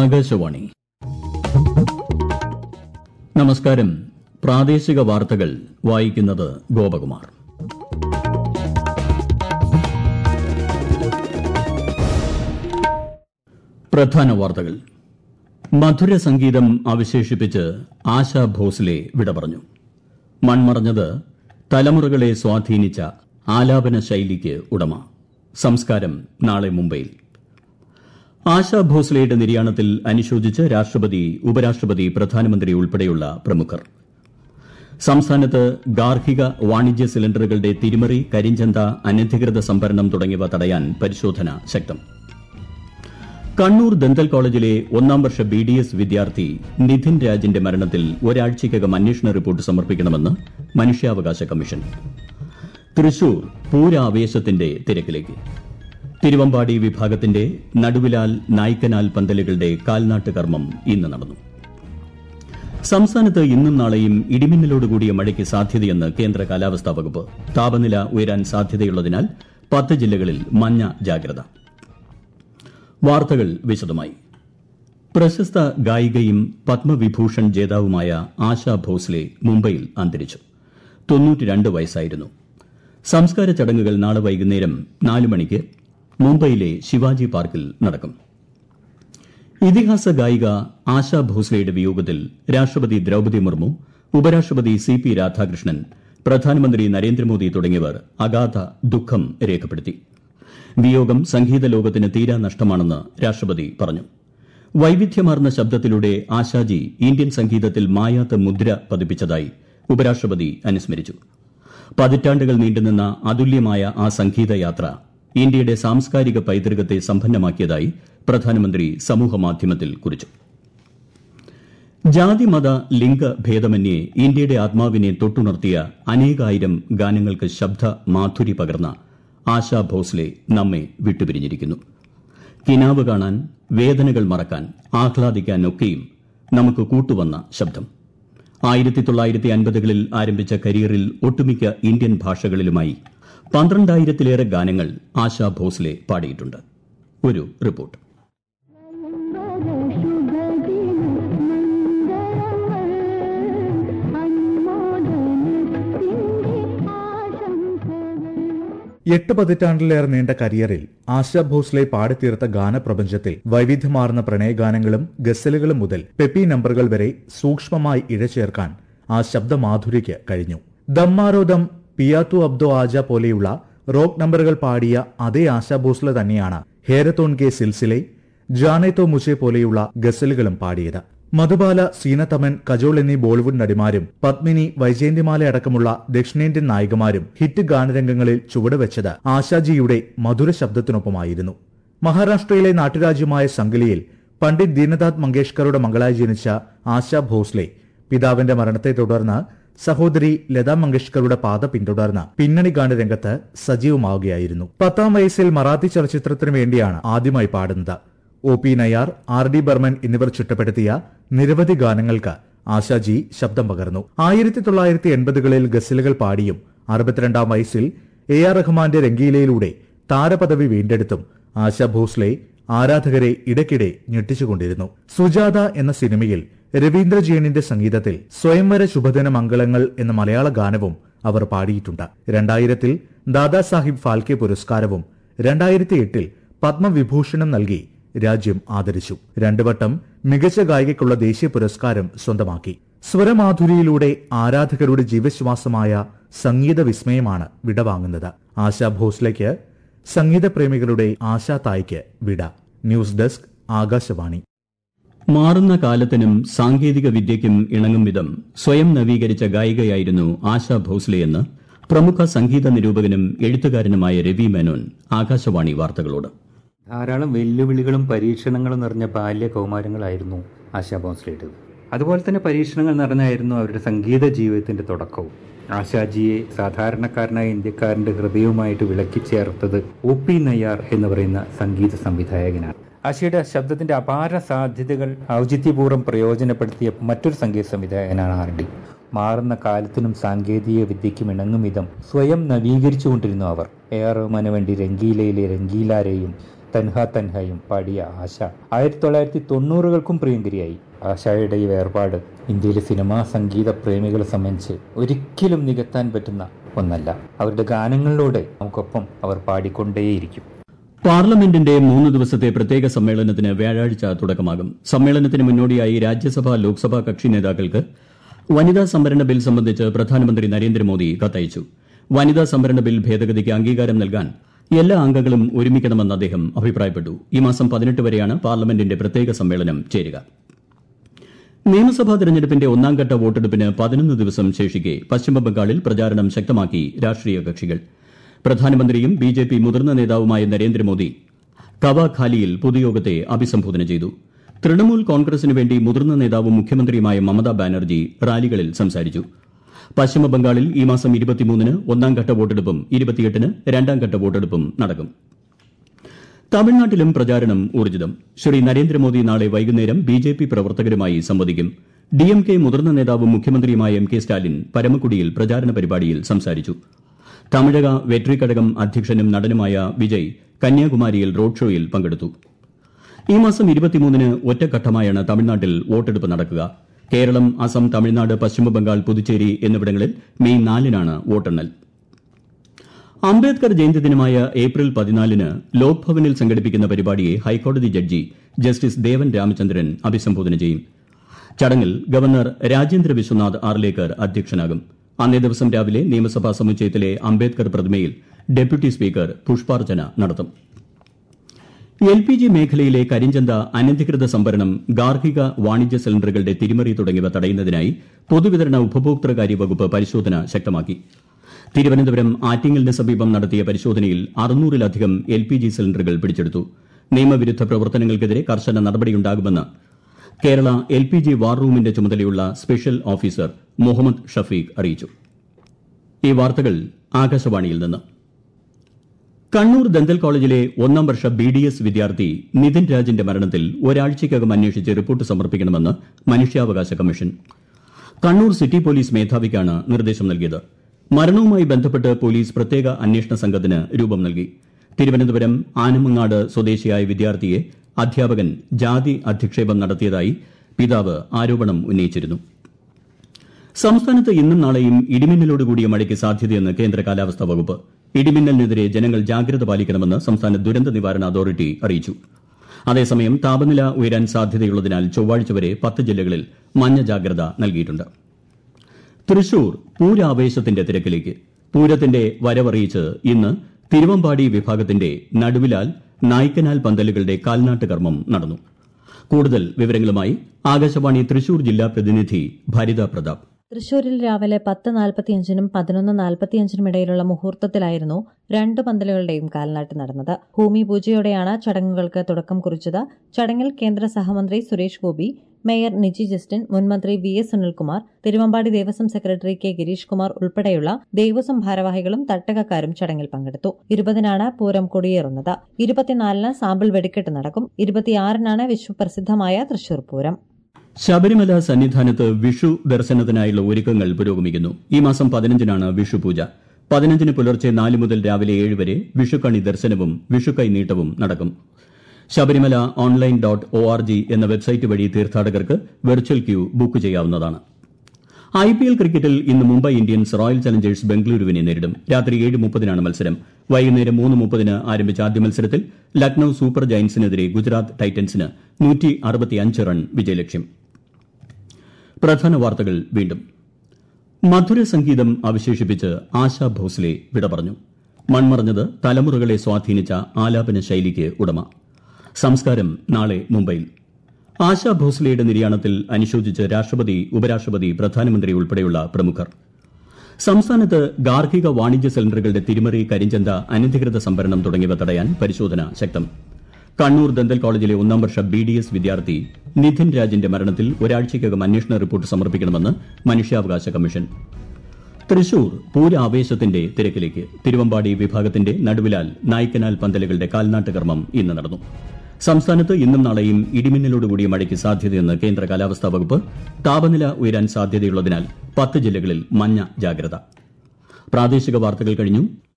ആകാശവാണി നമസ്കാരം പ്രാദേശിക വാർത്തകൾ വായിക്കുന്നത് ഗോപകുമാർ പ്രധാന വാർത്തകൾ മധുര സംഗീതം അവശേഷിപ്പിച്ച് ആശാ ഭോസ്ലെ വിട പറഞ്ഞു മൺമറഞ്ഞത് തലമുറകളെ സ്വാധീനിച്ച ആലാപന ശൈലിക്ക് ഉടമ സംസ്കാരം നാളെ മുംബൈയിൽ ആശാ ഭോസ്ലെയുടെ നിര്യാണത്തിൽ അനുശോചിച്ച് രാഷ്ട്രപതി ഉപരാഷ്ട്രപതി പ്രധാനമന്ത്രി ഉൾപ്പെടെയുള്ള പ്രമുഖർ സംസ്ഥാനത്ത് ഗാർഹിക വാണിജ്യ സിലിണ്ടറുകളുടെ തിരിമറി കരിഞ്ചന്ത അനധികൃത സംഭരണം തുടങ്ങിയവ തടയാൻ പരിശോധന ശക്തം കണ്ണൂർ ദന്തൽ കോളേജിലെ ഒന്നാം വർഷ ബി ഡി എസ് വിദ്യാർത്ഥി നിധിൻ രാജിന്റെ മരണത്തിൽ ഒരാഴ്ചയ്ക്കകം അന്വേഷണ റിപ്പോർട്ട് സമർപ്പിക്കണമെന്ന് മനുഷ്യാവകാശ കമ്മീഷൻ തൃശൂർ പൂരാവേശത്തിന്റെ തിരക്കിലേക്ക് തിരുവമ്പാടി വിഭാഗത്തിന്റെ നടുവിലാൽ നായ്ക്കനാൽ പന്തലുകളുടെ കാൽനാട്ട് കർമ്മം ഇന്ന് നടന്നു സംസ്ഥാനത്ത് ഇന്നും നാളെയും ഇടിമിന്നലോടുകൂടിയ മഴയ്ക്ക് സാധ്യതയെന്ന് കേന്ദ്ര കാലാവസ്ഥാ വകുപ്പ് താപനില ഉയരാൻ സാധ്യതയുള്ളതിനാൽ പത്ത് ജില്ലകളിൽ മഞ്ഞ ജാഗ്രത വാർത്തകൾ വിശദമായി പ്രശസ്ത ഗായികയും പത്മവിഭൂഷൺ ജേതാവുമായ ആശാ ഭോസ്ലെ മുംബൈയിൽ അന്തരിച്ചു തൊണ്ണൂറ്റിരണ്ട് വയസ്സായിരുന്നു സംസ്കാര ചടങ്ങുകൾ നാളെ വൈകുന്നേരം നാല് മണിക്ക് മുംബൈയിലെ ശിവാജി പാർക്കിൽ നടക്കും ഇതിഹാസ ഗായിക ആശാ ഭോസ്ലെയുടെ വിയോഗത്തിൽ രാഷ്ട്രപതി ദ്രൌപദി മുർമു ഉപരാഷ്ട്രപതി സി പി രാധാകൃഷ്ണൻ പ്രധാനമന്ത്രി നരേന്ദ്രമോദി തുടങ്ങിയവർ അഗാധ ദുഃഖം രേഖപ്പെടുത്തി വിയോഗം സംഗീത ലോകത്തിന് തീരാ നഷ്ടമാണെന്ന് രാഷ്ട്രപതി പറഞ്ഞു വൈവിധ്യമാർന്ന ശബ്ദത്തിലൂടെ ആശാജി ഇന്ത്യൻ സംഗീതത്തിൽ മായാത്ത മുദ്ര പതിപ്പിച്ചതായി ഉപരാഷ്ട്രപതി അനുസ്മരിച്ചു പതിറ്റാണ്ടുകൾ നീണ്ടുനിന്ന അതുല്യമായ ആ സംഗീതയാത്ര ഇന്ത്യയുടെ സാംസ്കാരിക പൈതൃകത്തെ സമ്പന്നമാക്കിയതായി പ്രധാനമന്ത്രി സമൂഹമാധ്യമത്തിൽ കുറിച്ചു ജാതി മത ലിംഗ ഭേദമന്യേ ഇന്ത്യയുടെ ആത്മാവിനെ തൊട്ടുണർത്തിയ അനേകായിരം ഗാനങ്ങൾക്ക് ശബ്ദ മാധുരി പകർന്ന ആശാ ഭോസ്ലെ നമ്മെ വിട്ടുപിരിഞ്ഞിരിക്കുന്നു കിനാവ് കാണാൻ വേദനകൾ മറക്കാൻ ആഹ്ലാദിക്കാൻ ഒക്കെയും നമുക്ക് കൂട്ടുവന്ന ശബ്ദം ആയിരത്തി തൊള്ളായിരത്തി അൻപതുകളിൽ ആരംഭിച്ച കരിയറിൽ ഒട്ടുമിക്ക ഇന്ത്യൻ ഭാഷകളിലുമായി പന്ത്രണ്ടായിരത്തിലേറെ ഗാനങ്ങൾ ആശാ ഭോസ്ലെ പാടിയിട്ടുണ്ട് ഒരു റിപ്പോർട്ട് എട്ട് പതിറ്റാണ്ടിലേറെ നീണ്ട കരിയറിൽ ആശാ ഭോസ്ലെ പാടിത്തീർത്ത ഗാനപ്രപഞ്ചത്തിൽ വൈവിധ്യമാർന്ന പ്രണയഗാനങ്ങളും ഗസലുകളും മുതൽ പെപ്പി നമ്പറുകൾ വരെ സൂക്ഷ്മമായി ഇഴചേർക്കാൻ ആ ശബ്ദമാധുരിക്ക് കഴിഞ്ഞു ദമ്മാരോ ദം പിയാത്തു അബ്ദോ ആജ പോലെയുള്ള റോക്ക് നമ്പറുകൾ പാടിയ അതേ ആശാ ഭോസ്ലെ തന്നെയാണ് ഹേരത്തോൺ കെ സിൽസിലെ ജാനേത്തോ മുഷെ പോലെയുള്ള ഗസലുകളും പാടിയത് മധുബാല സീനതമൻ കജോൾ എന്നീ ബോളിവുഡ് നടിമാരും പത്മിനി വൈജയന്തിമാല അടക്കമുള്ള ദക്ഷിണേന്ത്യൻ നായികമാരും ഹിറ്റ് ഗാനരംഗങ്ങളിൽ ചുവടുവെച്ചത് ആശാജിയുടെ മധുര ശബ്ദത്തിനൊപ്പമായിരുന്നു മഹാരാഷ്ട്രയിലെ നാട്ടുരാജ്യമായ സംഗലിയിൽ പണ്ഡിറ്റ് ദീനനാഥ് മങ്കേഷ്കറുടെ മകളായി ജനിച്ച ആശാ ഭോസ്ലെ പിതാവിന്റെ മരണത്തെ തുടർന്ന് സഹോദരി ലതാ മങ്കേഷ്കറുടെ പാത പിന്തുടർന്ന് പിന്നണി ഗാനരംഗത്ത് സജീവമാവുകയായിരുന്നു പത്താം വയസ്സിൽ മറാത്തി ചലച്ചിത്രത്തിനു വേണ്ടിയാണ് ആദ്യമായി പാടുന്നത് O P Nayyar R D Burman എന്നിവർ ചിട്ടപ്പെടുത്തിയ നിരവധി ഗാനങ്ങൾക്ക് ആശാജി ശബ്ദം പകർന്നു ആയിരത്തി തൊള്ളായിരത്തി എൺപതുകളിൽ ഗസലുകൾ പാടിയും അറുപത്തിരണ്ടാം വയസ്സിൽ എ ആർ റഹ്മാന്റെ രംഗീലയിലൂടെ താരപദവി വീണ്ടെടുത്തും ആശാ ഭോസ്ലെ ആരാധകരെ ഇടയ്ക്കിടെ ഞെട്ടിച്ചുകൊണ്ടിരുന്നു സുജാത എന്ന സിനിമയിൽ രവീന്ദ്ര ജെയിനിന്റെ സംഗീതത്തിൽ സ്വയംവര ശുഭദിന മംഗളങ്ങൾ എന്ന മലയാള ഗാനവും അവർ പാടിയിട്ടുണ്ട് രണ്ടായിരത്തിൽ ദാദാസാഹിബ് ഫാൽക്കെ പുരസ്കാരവും രണ്ടായിരത്തി എട്ടിൽ പത്മവിഭൂഷണം നൽകി രാജ്യം ആദരിച്ചു രണ്ടു വട്ടം മികച്ച ഗായികയ്ക്കുള്ള ദേശീയ പുരസ്കാരം സ്വന്തമാക്കി സ്വരമാധുരിയിലൂടെ ആരാധകരുടെ ജീവശ്വാസമായ സംഗീത വിസ്മയമാണ് വിടവാങ്ങുന്നത് ആശാ ഭോസ്ലയ്ക്ക് സംഗീതപ്രേമികളുടെ ആശാ തായ്ക്ക് വിട ന്യൂസ് ഡെസ്ക് ആകാശവാണി മാറുന്ന കാലത്തിനും സാങ്കേതിക വിദ്യയ്ക്കും ഇണങ്ങും വിധം സ്വയം നവീകരിച്ച ഗായികയായിരുന്നു ആശാ ഭോസ്ലെയെന്ന് പ്രമുഖ സംഗീത നിരൂപകനും എഴുത്തുകാരനുമായ രവി മേനോൻ ആകാശവാണി വാർത്തകളോട് ധാരാളം വെല്ലുവിളികളും പരീക്ഷണങ്ങളും നിറഞ്ഞ ബാല്യ കൗമാരങ്ങളായിരുന്നു ആശാ ഭോസ്ലയുടേത് അതുപോലെ തന്നെ പരീക്ഷണങ്ങൾ നിറഞ്ഞായിരുന്നു അവരുടെ സംഗീത ജീവിതത്തിന്റെ തുടക്കവും ആശാജിയെ സാധാരണക്കാരനായ ഇന്ത്യക്കാരന്റെ ഹൃദയവുമായിട്ട് വിളക്കി ചേർത്തത് ഒ പി നയ്യാർ എന്ന് പറയുന്ന സംഗീത സംവിധായകനാണ് ആശയുടെ ശബ്ദത്തിന്റെ അപാര സാധ്യതകൾ ഔചിത്യപൂർവ്വം പ്രയോജനപ്പെടുത്തിയ മറ്റൊരു സംഗീത സംവിധായകനാണ് ആർ ഡി മാറുന്ന കാലത്തിനും സാങ്കേതിക വിദ്യയ്ക്കും ഇണങ്ങും വിധം സ്വയം നവീകരിച്ചുകൊണ്ടിരുന്നു അവർ എ ആർ റഹ്മാന് വേണ്ടി രംഗീലയിലെ രംഗീലാരെയും തൻഹ തൻഹയും പാടിയ ആശ ആയിരത്തി തൊള്ളായിരത്തി തൊണ്ണൂറുകൾക്കും പ്രിയങ്കരിയായി ആശയുടെ ഈ വേർപാട് ഇന്ത്യയിലെ സിനിമാ സംഗീത പ്രേമികളെ സംബന്ധിച്ച് ഒരിക്കലും നികത്താൻ പറ്റുന്ന ഒന്നല്ല അവരുടെ ഗാനങ്ങളിലൂടെ നമുക്കൊപ്പം അവർ പാടിക്കൊണ്ടേയിരിക്കും പാർലമെന്റിന്റെ മൂന്ന് ദിവസത്തെ പ്രത്യേക സമ്മേളനത്തിന് വ്യാഴാഴ്ച തുടക്കമാകും സമ്മേളനത്തിന് മുന്നോടിയായി രാജ്യസഭാ ലോക്സഭാ കക്ഷി നേതാക്കൾക്ക് വനിതാ സംവരണ ബിൽ സംബന്ധിച്ച് പ്രധാനമന്ത്രി നരേന്ദ്രമോദി കത്തയച്ചു വനിതാ സംവരണ ബിൽ ഭേദഗതിക്ക് അംഗീകാരം നൽകാൻ എല്ലാ അംഗങ്ങളും ഒരുമിക്കണമെന്ന് അദ്ദേഹം അഭിപ്രായപ്പെട്ടു ഈ മാസം പതിനെട്ട് വരെയാണ് പാർലമെന്റിന്റെ പ്രത്യേക സമ്മേളനം ചേരുക നിയമസഭാ തെരഞ്ഞെടുപ്പിന്റെ ഒന്നാംഘട്ട വോട്ടെടുപ്പിന് പതിനൊന്ന് ദിവസം ശേഷിക്കെ പശ്ചിമബംഗാളിൽ പ്രചാരണം ശക്തമാക്കി രാഷ്ട്രീയ കക്ഷികൾ പ്രധാനമന്ത്രിയും ബി ജെ പി മുതിർന്ന നേതാവുമായ നരേന്ദ്രമോദി കവാഖാലിയിൽ പൊതുയോഗത്തെ അഭിസംബോധന ചെയ്തു തൃണമൂൽ കോൺഗ്രസിന് വേണ്ടി മുതിർന്ന നേതാവും മുഖ്യമന്ത്രിയുമായ മമതാ ബാനർജി റാലികളിൽ സംസാരിച്ചു പശ്ചിമബംഗാളിൽ ഈ മാസം ഇരുപത്തിമൂന്നിന് ഒന്നാംഘട്ട വോട്ടെടുപ്പും ഇരുപത്തിയെട്ടിന് രണ്ടാംഘട്ട വോട്ടെടുപ്പും നടക്കും തമിഴ്നാട്ടിലും പ്രചാരണം ഊർജിതം ശ്രീ നരേന്ദ്രമോദി നാളെ വൈകുന്നേരം ബി ജെ പി പ്രവർത്തകരുമായി സംവദിക്കും ഡി എം കെ മുതിർന്ന നേതാവും മുഖ്യമന്ത്രിയുമായ എം കെ സ്റ്റാലിൻ പരമക്കുടിയിൽ പ്രചാരണ പരിപാടിയിൽ സംസാരിച്ചു തമിഴക വെട്രി കഴകം അധ്യക്ഷനും നടനുമായ വിജയ് കന്യാകുമാരിയിൽ റോഡ് ഷോയിൽ പങ്കെടുത്തു ഈ മാസം ഇരുപത്തിമൂന്നിന് ഒറ്റഘട്ടമായാണ് തമിഴ്നാട്ടിൽ വോട്ടെടുപ്പ് നടക്കുക കേരളം അസം തമിഴ്നാട് പശ്ചിമബംഗാൾ പുതുച്ചേരി എന്നിവിടങ്ങളിൽ മെയ് നാലിനാണ് വോട്ടെണ്ണൽ അംബേദ്കർ ജയന്തി ദിനമായ ഏപ്രിൽ പതിനാലിന് ലോക്ഭവനിൽ സംഘടിപ്പിക്കുന്ന പരിപാടിയെ ഹൈക്കോടതി ജഡ്ജി ജസ്റ്റിസ് ദേവൻ രാമചന്ദ്രൻ അഭിസംബോധന ചെയ്യും ചടങ്ങിൽ ഗവർണർ രാജേന്ദ്ര വിശ്വനാഥ് ആർലേക്കർ അധ്യക്ഷനാകും അന്നേ ദിവസം രാവിലെ നിയമസഭാ സമുച്ചയത്തിലെ അംബേദ്കർ പ്രതിമയിൽ ഡെപ്യൂട്ടി സ്പീക്കർ പുഷ്പാർച്ചന നടത്തും എൽ പി ജി മേഖലയിലെ കരിഞ്ചന്ത അനധികൃത സംഭരണം ഗാർഹിക വാണിജ്യ സിലിണ്ടറുകളുടെ തിരിമറി തുടങ്ങിയവ തടയുന്നതിനായി പൊതുവിതരണ ഉപഭോക്തൃകാര്യ വകുപ്പ് പരിശോധന ശക്തമാക്കി തിരുവനന്തപുരം ആറ്റിങ്ങലിന് സമീപം നടത്തിയ പരിശോധനയിൽ അറുന്നൂറിലധികം എൽ പി ജി സിലിണ്ടറുകൾ പിടിച്ചെടുത്തു നിയമവിരുദ്ധ പ്രവർത്തനങ്ങൾക്കെതിരെ കർശന നടപടിയുണ്ടാകുമെന്ന് Kerala L P G war റൂമിന്റെ ചുമതലയുള്ള സ്പെഷ്യൽ ഓഫീസർ മുഹമ്മദ് ഷഫീഖ് അറിയിച്ചു ഈ വാർത്തകൾ ആകാശവാണിയിൽ നിന്ന് കണ്ണൂർ ദന്തൽ കോളേജിലെ ഒന്നാം വർഷ ബി ഡി എസ് വിദ്യാർത്ഥി നിതിൻ രാജിന്റെ മരണത്തിൽ ഒരാഴ്ചയ്ക്കകം അന്വേഷിച്ച് റിപ്പോർട്ട് സമർപ്പിക്കണമെന്ന് മനുഷ്യാവകാശ കമ്മീഷൻ കണ്ണൂർ സിറ്റി പോലീസ് മേധാവിക്കാണ് നിർദ്ദേശം നൽകിയത് മരണവുമായി ബന്ധപ്പെട്ട് പോലീസ് പ്രത്യേക അന്വേഷണ സംഘത്തിന് രൂപം നൽകി തിരുവനന്തപുരം ആനമങ്ങാട് സ്വദേശിയായ വിദ്യാർത്ഥിയെ അധ്യാപകൻ ജാതി അധിക്ഷേപം നടത്തിയതായി പിതാവ് ആരോപണം ഉന്നയിച്ചിരുന്നു സംസ്ഥാനത്ത് ഇന്നും നാളെയും ഇടിമിന്നലോടുകൂടിയ മഴയ്ക്ക് സാധ്യതയെന്ന് കേന്ദ്ര കാലാവസ്ഥാ വകുപ്പ് ഇടിമിന്നലിനെതിരെ ജനങ്ങൾ ജാഗ്രത പാലിക്കണമെന്ന് സംസ്ഥാന ദുരന്ത നിവാരണ അതോറിറ്റി അറിയിച്ചു അതേസമയം താപനില ഉയരാൻ സാധ്യതയുള്ളതിനാൽ ചൊവ്വാഴ്ച വരെ പത്ത് ജില്ലകളിൽ മഞ്ഞ ജാഗ്രത നൽകിയിട്ടുണ്ട് തൃശൂർ പൂരാവേശത്തിന്റെ തിരക്കിലേക്ക് പൂരത്തിന്റെ വരവറിയിച്ച് ഇന്ന് തിരുവമ്പാടി വിഭാഗത്തിന്റെ നടുവിലാൽ നായ്ക്കനാൽ പന്തലുകളുടെ കാൽനാട്ട് കർമ്മം നടന്നു കൂടുതൽ വിവരങ്ങളുമായി ആകാശവാണി തൃശൂർ ജില്ലാ പ്രതിനിധി ഭരിത പ്രതാപ് തൃശൂരിൽ രാവിലെ പത്ത് നാൽപ്പത്തിയഞ്ചിനും പതിനൊന്ന് നാൽപ്പത്തിയഞ്ചിനും ഇടയിലുള്ള മുഹൂർത്തത്തിലായിരുന്നു രണ്ട് പന്തലുകളുടെയും കാൽനാട്ട് നടന്നത് ഭൂമി പൂജയോടെയാണ് ചടങ്ങുകൾക്ക് തുടക്കം കുറിച്ചത് ചടങ്ങിൽ കേന്ദ്ര സഹമന്ത്രി സുരേഷ് ഗോപി മേയർ നിജി ജസ്റ്റിൻ മുൻമന്ത്രി V S Sunilkumar Thiruvambadi Devaswom secretary K Girish Kumar ഉൾപ്പെടെയുള്ള ദേവസ്വം ഭാരവാഹികളും തട്ടകക്കാരും ചടങ്ങിൽ പങ്കെടുത്തു ഇരുപതിനാണ് പൂരം കൊടിയേറുന്നത് ഇരുപത്തിനാലിന് സാമ്പിൾ വെടിക്കെട്ട് നടക്കും ഇരുപത്തിയാറിനാണ് വിശ്വപ്രസിദ്ധമായ തൃശൂർ പൂരം ശബരിമല സന്നിധാനത്ത് വിഷു ദർശനത്തിനായുള്ള ഒരുക്കങ്ങൾ പുരോഗമിക്കുന്നു ഈ മാസം പതിനഞ്ചിനാണ് വിഷു പൂജ പതിനഞ്ചിന് പുലർച്ചെ നാല് മുതൽ രാവിലെ ഏഴ് വരെ വിഷുക്കണി ദർശനവും വിഷുക്കൈ നീട്ടവും നടക്കും Sabarimala online dot O R G എന്ന വെബ്സൈറ്റ് വഴി തീർത്ഥാടകർക്ക് വെർച്വൽ ക്യൂ ബുക്ക് ചെയ്യാവുന്നതാണ് ഐ പി എൽ ക്രിക്കറ്റിൽ ഇന്ന് മുംബൈ ഇന്ത്യൻസ് റോയൽ ചലഞ്ചേഴ്സ് ബംഗളൂരുവിനെ നേരിടും രാത്രി ഏഴ് മുപ്പതിനാണ് മത്സരം വൈകുന്നേരം മൂന്ന് മുപ്പതിന് ആരംഭിച്ച ആദ്യ മത്സരത്തിൽ ലക്നൌ സൂപ്പർ ജയന്റ്സിനെതിരെ ഗുജറാത്ത് ടൈറ്റൻസിന് നൂറ്റി അറുപത്തിയഞ്ച് റൺ വിജയലക്ഷ്യം പ്രധാന വാർത്തകൾ വീണ്ടും മധുര സംഗീതം അവശേഷിപ്പിച്ച് ആശാ ഭോസ്ലെ വിട പറഞ്ഞു മൺമറഞ്ഞത് തലമുറകളെ സ്വാധീനിച്ച ആലാപന ശൈലിക്ക് ഉടമ സംസ്കാരം നാളെ മുംബൈയിൽ ആശാ ഭോസ്ലെയുടെ നിര്യാണത്തിൽ അനുശോചിച്ച് രാഷ്ട്രപതി ഉപരാഷ്ട്രപതി പ്രധാനമന്ത്രി ഉൾപ്പെടെയുള്ള പ്രമുഖർ സംസ്ഥാനത്ത് ഗാർഹിക വാണിജ്യ സിലിണ്ടറുകളുടെ തിരിമറി കരിഞ്ചന്ത അനധികൃത സംഭരണം തുടങ്ങിയവ തടയാൻ പരിശോധന ശക്തം കണ്ണൂർ ദന്തൽ കോളേജിലെ ഒന്നാം വർഷ ബി ഡി എസ് വിദ്യാർത്ഥി നിധിൻ രാജിന്റെ മരണത്തിൽ ഒരാഴ്ചയ്ക്കകം അന്വേഷണ റിപ്പോർട്ട് സമർപ്പിക്കണമെന്ന് മനുഷ്യാവകാശ കമ്മീഷൻ തൃശൂർ പൂരാവേശത്തിന്റെ തിരക്കിലേക്ക് തിരുവമ്പാടി വിഭാഗത്തിന്റെ നടുവിലാൽ നായ്ക്കനാൽ പന്തലുകളുടെ കാൽനാട്ട് കർമ്മം ഇന്ന് നടന്നു സംസ്ഥാനത്ത് ഇന്നും നാളെയും ഇടിമിന്നലോടുകൂടിയ മഴയ്ക്ക് സാധ്യതയെന്ന് കേന്ദ്ര കാലാവസ്ഥാ വകുപ്പ് താപനില ഉയരാൻ സാധ്യതയുള്ളതിനാൽ പത്ത് ജില്ലകളിൽ മഞ്ഞ ജാഗ്രത പ്രാദേശിക വാർത്തകൾ കഴിഞ്ഞു